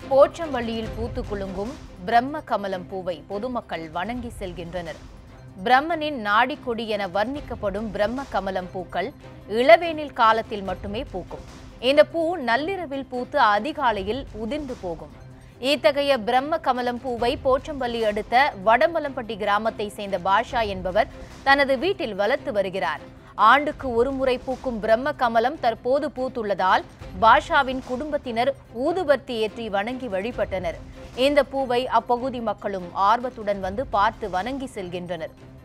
போச்சம்பள்ளியில் பூத்து குலுங்கும் பிரம்ம கமலம் பூவை பொதுமக்கள் வணங்கி செல்கின்றனர் பிரம்மனின் நாடிக்கொடி என வர்ணிக்கப்படும் பிரம்ம கமலம் பூக்கள் இளவேனில் காலத்தில் மட்டுமே பூக்கும் இந்த பூ நள்ளிரவில் பூத்து அதிகாலையில் உதிர்ந்து போகும் இத்தகைய பிரம்ம கமலம் பூவை போச்சம்பள்ளி அடுத்த வடமலம்பட்டி கிராமத்தை சேர்ந்த பாஷா என்பவர் தனது வீட்டில் வளர்த்து வருகிறார் ஆண்டுக்கு ஒருமுறை பூக்கும் பிரம்ம கமலம் தற்போது பூத்துள்ளதால் பாஷாவின் குடும்பத்தினர் ஊதுபத்தி ஏற்றி வணங்கி வழிபட்டனர் இந்த பூவை அப்பகுதி மக்களும் ஆர்வத்துடன் வந்து பார்த்து வணங்கி செல்கின்றனர்